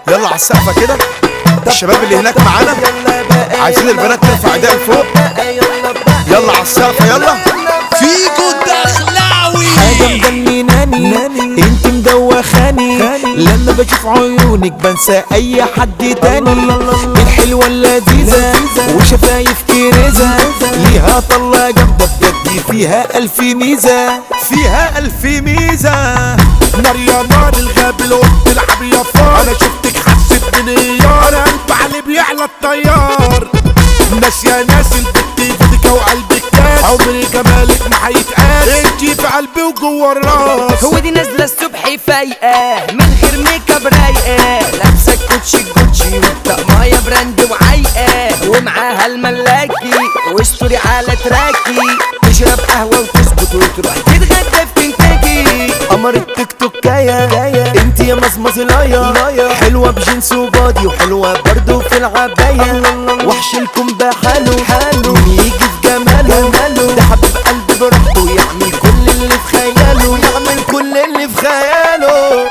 يلا على السقفه كده الشباب اللي هناك معانا عايزين البنات ترفع ايديها لفوق يلا على السقفه يلا فيكو الدخلاوي حاجة مجنناني انت مدوخاني لما بشوف عيونك بنسى اي حد تاني الحلوة اللذيذة وشفايف كريزة ليها طلة جامدة بجد فيها الف ميزة فيها الف ميزه نار يا نار الغاب القط تلعب يا فار انا شفتك حسيت بنيار قلب علي بيعلى الطيار ناس يا ناس البت ايدك وقلبك كاس عمري جمالك ما هيتقاس انتي في قلبي وجوه الراس هو دي نازله الصبح فايقه من غير ميك اب رايقه لابسه كوتشي كوتشي وطقمايه براند وعايقه ومعاها الملاكي وستوري على تراكي تشرب قهوه وتسكت وتروح تتغدى في كنتاكي قمر التيك توكاية انت يا مزمزلاية حلوة بجنس وبادي وحلوة برضو في العباية وحش لكم بحاله حاله يجي في جماله ده حبيب قلبي براحته يعمل كل اللي في خياله يعمل كل اللي في خياله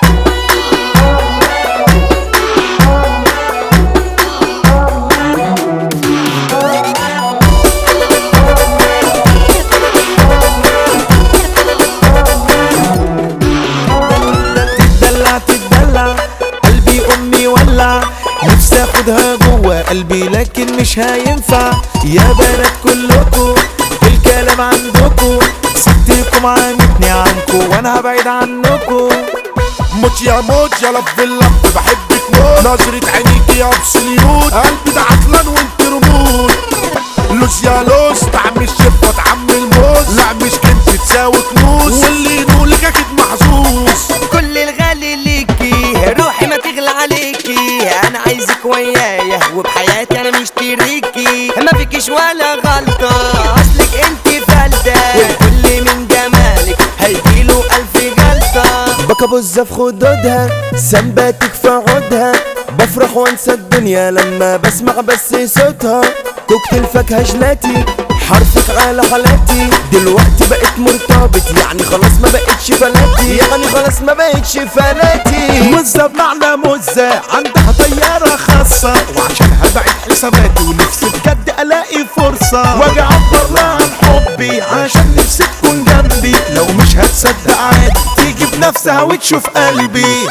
تدلع تدلع قلبي امي ولع نفسي اخدها جوه قلبي لكن مش هينفع يا بنات كلكم الكلام عندكم ستكم عانتني عنكم وانا هبعد عنكم موت يا موت يا لف اللف بحبك موت نظرة عينيك يا ابسليوت قلبي ده عطلان وانت رموت لوز يا لوز طعم الشفة طعم الموز لا مش كنت تساوي كنوز واللي ينولك اكيد محظوظ كل الغالي ليكي روحي ما تغلى عليكي انا عايزك ويايا وبحياتي انا مشتريكي ما فيكيش ولا غلطة اصلك انت فلتة والكل من جمالك هيجيله الف جلطة بكبز في خدودها سنباتك في عودها بفرح وانسى الدنيا لما بسمع بس صوتها كوكتيل فاكهة جلاتي حرفك على حالاتي دلوقتي بقيت مرتبط يعني خلاص ما بقتش فلاتي يعني خلاص ما بقتش فلاتي مزة بمعنى مزة عندها طيارة خاصة وعشانها بعت حساباتي ونفسي بجد الاقي فرصة واجي اعبر لها عن حبي عشان نفسي تكون جنبي لو مش هتصدق عادي تيجي بنفسها وتشوف قلبي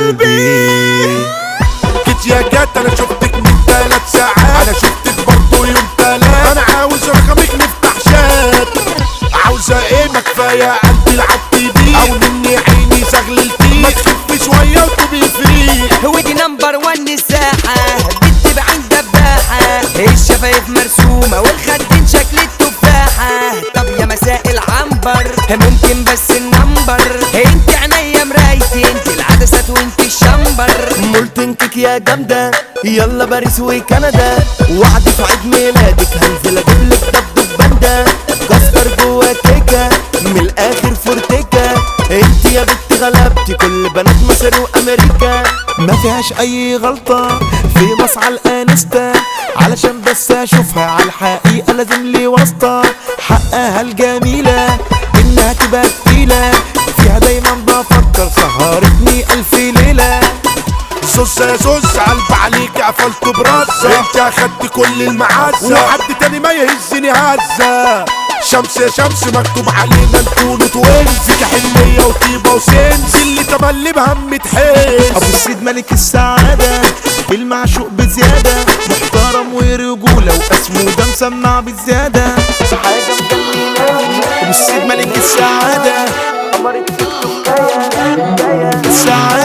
قلبي جيت يا جات انا شفتك من ثلاث ساعات انا شفتك برضو يوم تلات انا عاوز رقمك نفتح شات عاوزة ايه ما كفاية قلبي لعبتي بيه او مني عيني زغللتي ما تخفي شوية وتبقي فري هو دي نمبر ون الساحة بنت بعين دباحة الشفايف مرسومة والخدين شكل التفاحة طب يا مساء العنبر ممكن بس النمبر انت عينيا مرايتي انت العدسات وانت الشمبر مولتنكك يا جامدة يلا باريس وكندا وعد في عيد ميلادك هنزل اجيب لك دبدوب باندا كسر جوا كيكة من الاخر فورتيكا انت يا بنت غلبتي كل بنات مصر وامريكا ما فيهاش اي غلطة في مسعى الانستا علشان بس اشوفها على الحقيقة لازم لي واسطة حقها الجميلة انها تبقى تقيلة فيها دايما بفكر سهرتني الف ليلة صوص يا صوص قلب عليك قفلته براسة انت اخدت كل المعزة وحد تاني ما يهزني هزة شمس يا شمس مكتوب علينا نكون توينز فيك حنية وطيبة وسنس اللي تملي بهم تحس ابو السيد ملك السعادة المعشوق بزيادة محترم ورجولة واسمه ده مسمع بزيادة ابو السيد ملك السعادة السعادة